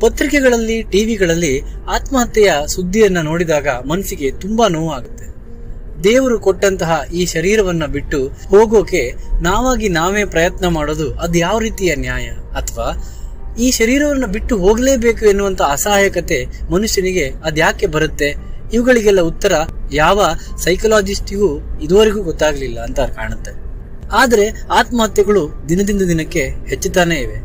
ಪತ್ರಿಕೆಗಳಲ್ಲಿ ಟಿವಿಗಳಲ್ಲಿ ಆತ್ಮಹತ್ಯೆಯ ಸುದ್ದಿಯನ್ನ ನೋಡಿದಾಗ ಮನಸ್ಸಿಗೆ ತುಂಬಾ ನೋವಾಗುತ್ತೆ ದೇವರು ಕೊಟ್ಟಂತಹ ಈ ಶರೀರವನ್ನ ಬಿಟ್ಟು ಹೋಗೋಕೆ ನಾವಾಗಿ ನಾವೇ ಪ್ರಯತ್ನ ಮಾಡೋದು ಅದು ಯಾವ ರೀತಿಯ ನ್ಯಾಯ ಅಥವಾ ಈ ಶರೀರವನ್ನು ಬಿಟ್ಟು ಹೋಗಲೇಬೇಕು ಎನ್ನುವಂತ ಅಸಹಾಯಕತೆ ಮನುಷ್ಯನಿಗೆ ಅದ್ಯಾಕೆ ಬರುತ್ತೆ ಇವುಗಳಿಗೆಲ್ಲ ಉತ್ತರ ಯಾವ ಸೈಕಲಾಜಿಸ್ಟಿಗೂ ಇದುವರೆಗೂ ಗೊತ್ತಾಗ್ಲಿಲ್ಲ ಅಂತ ಕಾಣುತ್ತೆ ಆದ್ರೆ ಆತ್ಮಹತ್ಯೆಗಳು ದಿನದಿಂದ ದಿನಕ್ಕೆ ಹೆಚ್ಚುತ್ತಾನೇ ಇವೆ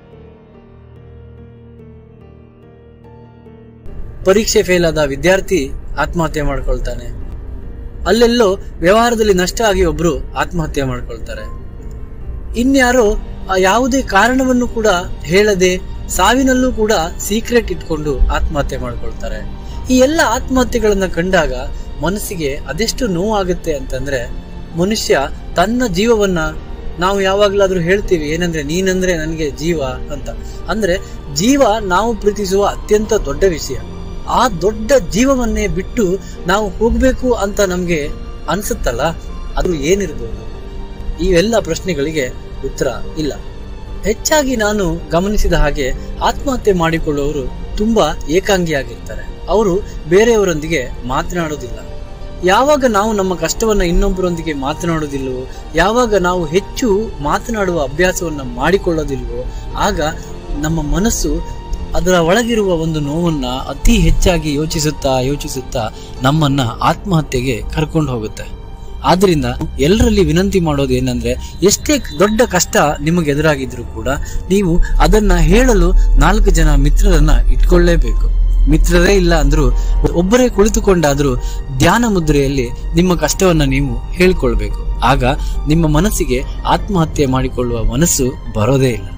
ಪರೀಕ್ಷೆ ಫೇಲ್ ಆದ ವಿದ್ಯಾರ್ಥಿ ಆತ್ಮಹತ್ಯೆ ಮಾಡ್ಕೊಳ್ತಾನೆ ಅಲ್ಲೆಲ್ಲೋ ವ್ಯವಹಾರದಲ್ಲಿ ನಷ್ಟ ಆಗಿ ಒಬ್ರು ಆತ್ಮಹತ್ಯೆ ಮಾಡ್ಕೊಳ್ತಾರೆ ಇನ್ಯಾರೋ ಆ ಯಾವುದೇ ಕಾರಣವನ್ನು ಕೂಡ ಹೇಳದೆ ಸಾವಿನಲ್ಲೂ ಕೂಡ ಸೀಕ್ರೆಟ್ ಇಟ್ಕೊಂಡು ಆತ್ಮಹತ್ಯೆ ಮಾಡ್ಕೊಳ್ತಾರೆ ಈ ಎಲ್ಲ ಆತ್ಮಹತ್ಯೆಗಳನ್ನ ಕಂಡಾಗ ಮನಸ್ಸಿಗೆ ಅದೆಷ್ಟು ನೋವಾಗುತ್ತೆ ಅಂತಂದ್ರೆ ಮನುಷ್ಯ ತನ್ನ ಜೀವವನ್ನ ನಾವು ಯಾವಾಗ್ಲಾದ್ರೂ ಹೇಳ್ತೀವಿ ಏನಂದ್ರೆ ನೀನಂದ್ರೆ ನನಗೆ ಜೀವ ಅಂತ ಅಂದ್ರೆ ಜೀವ ನಾವು ಪ್ರೀತಿಸುವ ಅತ್ಯಂತ ದೊಡ್ಡ ವಿಷಯ ಆ ದೊಡ್ಡ ಜೀವವನ್ನೇ ಬಿಟ್ಟು ನಾವು ಹೋಗ್ಬೇಕು ಅಂತ ನಮ್ಗೆ ಅನ್ಸುತ್ತಲ್ಲ ಅದು ಏನಿರ್ಬೋದು ಇವೆಲ್ಲ ಪ್ರಶ್ನೆಗಳಿಗೆ ಉತ್ತರ ಇಲ್ಲ ಹೆಚ್ಚಾಗಿ ನಾನು ಗಮನಿಸಿದ ಹಾಗೆ ಆತ್ಮಹತ್ಯೆ ಮಾಡಿಕೊಳ್ಳುವವರು ತುಂಬಾ ಏಕಾಂಗಿಯಾಗಿರ್ತಾರೆ ಅವರು ಬೇರೆಯವರೊಂದಿಗೆ ಮಾತನಾಡೋದಿಲ್ಲ ಯಾವಾಗ ನಾವು ನಮ್ಮ ಕಷ್ಟವನ್ನ ಇನ್ನೊಬ್ಬರೊಂದಿಗೆ ಮಾತನಾಡೋದಿಲ್ವೋ ಯಾವಾಗ ನಾವು ಹೆಚ್ಚು ಮಾತನಾಡುವ ಅಭ್ಯಾಸವನ್ನ ಮಾಡಿಕೊಳ್ಳೋದಿಲ್ವೋ ಆಗ ನಮ್ಮ ಮನಸ್ಸು ಅದರ ಒಳಗಿರುವ ಒಂದು ನೋವನ್ನ ಅತಿ ಹೆಚ್ಚಾಗಿ ಯೋಚಿಸುತ್ತಾ ಯೋಚಿಸುತ್ತಾ ನಮ್ಮನ್ನ ಆತ್ಮಹತ್ಯೆಗೆ ಕರ್ಕೊಂಡು ಹೋಗುತ್ತೆ ಆದ್ರಿಂದ ಎಲ್ಲರಲ್ಲಿ ವಿನಂತಿ ಮಾಡೋದು ಏನಂದ್ರೆ ಎಷ್ಟೇ ದೊಡ್ಡ ಕಷ್ಟ ನಿಮಗೆ ಎದುರಾಗಿದ್ರು ಕೂಡ ನೀವು ಅದನ್ನ ಹೇಳಲು ನಾಲ್ಕು ಜನ ಮಿತ್ರರನ್ನ ಇಟ್ಕೊಳ್ಳೇಬೇಕು ಮಿತ್ರರೇ ಇಲ್ಲ ಅಂದ್ರೂ ಒಬ್ಬರೇ ಕುಳಿತುಕೊಂಡಾದ್ರೂ ಧ್ಯಾನ ಮುದ್ರೆಯಲ್ಲಿ ನಿಮ್ಮ ಕಷ್ಟವನ್ನ ನೀವು ಹೇಳ್ಕೊಳ್ಬೇಕು ಆಗ ನಿಮ್ಮ ಮನಸ್ಸಿಗೆ ಆತ್ಮಹತ್ಯೆ ಮಾಡಿಕೊಳ್ಳುವ ಮನಸ್ಸು ಬರೋದೇ ಇಲ್ಲ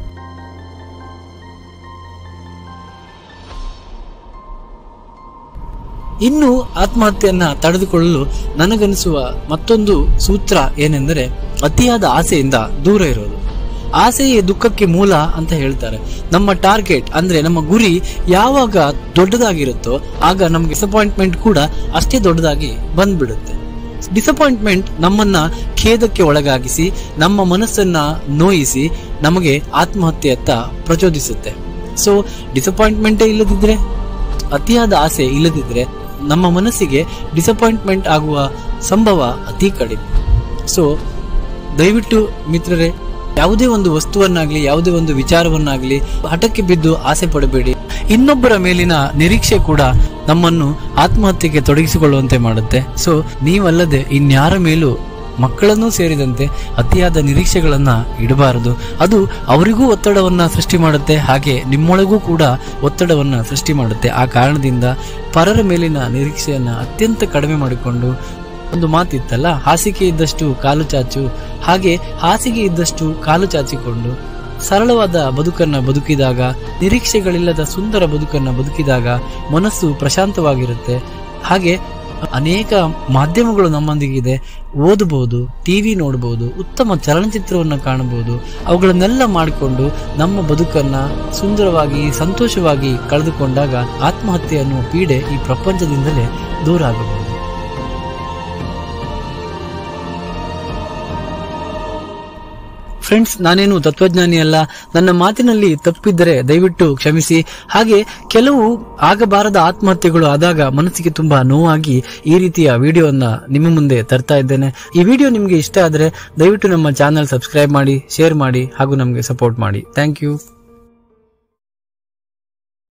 ಇನ್ನು ಆತ್ಮಹತ್ಯೆಯನ್ನ ತಡೆದುಕೊಳ್ಳಲು ನನಗನಿಸುವ ಮತ್ತೊಂದು ಸೂತ್ರ ಏನೆಂದರೆ ಅತಿಯಾದ ಆಸೆಯಿಂದ ದೂರ ಇರೋದು ಆಸೆಯೇ ದುಃಖಕ್ಕೆ ಮೂಲ ಅಂತ ಹೇಳ್ತಾರೆ ನಮ್ಮ ಟಾರ್ಗೆಟ್ ಅಂದ್ರೆ ನಮ್ಮ ಗುರಿ ಯಾವಾಗ ದೊಡ್ಡದಾಗಿರುತ್ತೋ ಆಗ ನಮ್ಗೆ ಡಿಸಪಾಯಿಂಟ್ಮೆಂಟ್ ಕೂಡ ಅಷ್ಟೇ ದೊಡ್ಡದಾಗಿ ಬಂದ್ಬಿಡುತ್ತೆ ಡಿಸಪಾಯಿಂಟ್ಮೆಂಟ್ ನಮ್ಮನ್ನ ಖೇದಕ್ಕೆ ಒಳಗಾಗಿಸಿ ನಮ್ಮ ಮನಸ್ಸನ್ನ ನೋಯಿಸಿ ನಮಗೆ ಆತ್ಮಹತ್ಯೆಯತ್ತ ಪ್ರಚೋದಿಸುತ್ತೆ ಸೊ ಡಿಸಪಾಯಿಂಟ್ಮೆಂಟೇ ಇಲ್ಲದಿದ್ರೆ ಅತಿಯಾದ ಆಸೆ ಇಲ್ಲದಿದ್ರೆ ನಮ್ಮ ಮನಸ್ಸಿಗೆ ಡಿಸಪಾಯಿಂಟ್ಮೆಂಟ್ ಆಗುವ ಸಂಭವ ಅತಿ ಕಡಿಮೆ ಸೊ ದಯವಿಟ್ಟು ಮಿತ್ರರೇ ಯಾವುದೇ ಒಂದು ವಸ್ತುವನ್ನಾಗ್ಲಿ ಯಾವುದೇ ಒಂದು ವಿಚಾರವನ್ನಾಗ್ಲಿ ಹಠಕ್ಕೆ ಬಿದ್ದು ಆಸೆ ಪಡಬೇಡಿ ಇನ್ನೊಬ್ಬರ ಮೇಲಿನ ನಿರೀಕ್ಷೆ ಕೂಡ ನಮ್ಮನ್ನು ಆತ್ಮಹತ್ಯೆಗೆ ತೊಡಗಿಸಿಕೊಳ್ಳುವಂತೆ ಮಾಡುತ್ತೆ ಸೊ ನೀವಲ್ಲದೆ ಇನ್ಯಾರ ಮೇಲೂ ಮಕ್ಕಳನ್ನೂ ಸೇರಿದಂತೆ ಅತಿಯಾದ ನಿರೀಕ್ಷೆಗಳನ್ನ ಇಡಬಾರದು ಅದು ಅವರಿಗೂ ಒತ್ತಡವನ್ನ ಸೃಷ್ಟಿ ಮಾಡುತ್ತೆ ಹಾಗೆ ನಿಮ್ಮೊಳಗೂ ಕೂಡ ಒತ್ತಡವನ್ನ ಸೃಷ್ಟಿ ಮಾಡುತ್ತೆ ಆ ಕಾರಣದಿಂದ ಪರರ ಮೇಲಿನ ನಿರೀಕ್ಷೆಯನ್ನ ಅತ್ಯಂತ ಕಡಿಮೆ ಮಾಡಿಕೊಂಡು ಒಂದು ಮಾತಿತ್ತಲ್ಲ ಹಾಸಿಗೆ ಇದ್ದಷ್ಟು ಕಾಲು ಚಾಚು ಹಾಗೆ ಹಾಸಿಗೆ ಇದ್ದಷ್ಟು ಕಾಲು ಚಾಚಿಕೊಂಡು ಸರಳವಾದ ಬದುಕನ್ನ ಬದುಕಿದಾಗ ನಿರೀಕ್ಷೆಗಳಿಲ್ಲದ ಸುಂದರ ಬದುಕನ್ನ ಬದುಕಿದಾಗ ಮನಸ್ಸು ಪ್ರಶಾಂತವಾಗಿರುತ್ತೆ ಹಾಗೆ ಅನೇಕ ಮಾಧ್ಯಮಗಳು ನಮ್ಮೊಂದಿಗಿದೆ ಓದಬಹುದು ಟಿವಿ ನೋಡಬಹುದು ಉತ್ತಮ ಚಲನಚಿತ್ರವನ್ನು ಕಾಣಬಹುದು ಅವುಗಳನ್ನೆಲ್ಲ ಮಾಡಿಕೊಂಡು ನಮ್ಮ ಬದುಕನ್ನ ಸುಂದರವಾಗಿ ಸಂತೋಷವಾಗಿ ಕಳೆದುಕೊಂಡಾಗ ಆತ್ಮಹತ್ಯೆ ಅನ್ನುವ ಪೀಡೆ ಈ ಪ್ರಪಂಚದಿಂದಲೇ ದೂರ ಆಗಬಹುದು ಫ್ರೆಂಡ್ಸ್ ನಾನೇನು ತತ್ವಜ್ಞಾನಿ ಅಲ್ಲ ನನ್ನ ಮಾತಿನಲ್ಲಿ ತಪ್ಪಿದ್ದರೆ ದಯವಿಟ್ಟು ಕ್ಷಮಿಸಿ ಹಾಗೆ ಕೆಲವು ಆಗಬಾರದ ಆತ್ಮಹತ್ಯೆಗಳು ಆದಾಗ ಮನಸ್ಸಿಗೆ ತುಂಬಾ ನೋವಾಗಿ ಈ ರೀತಿಯ ವಿಡಿಯೋನ ನಿಮ್ಮ ಮುಂದೆ ತರ್ತಾ ಇದ್ದೇನೆ ಈ ವಿಡಿಯೋ ನಿಮಗೆ ಇಷ್ಟ ಆದರೆ ದಯವಿಟ್ಟು ನಮ್ಮ ಚಾನಲ್ ಸಬ್ಸ್ಕ್ರೈಬ್ ಮಾಡಿ ಶೇರ್ ಮಾಡಿ ಹಾಗೂ ನಮಗೆ ಸಪೋರ್ಟ್ ಮಾಡಿ ಥ್ಯಾಂಕ್ ಯು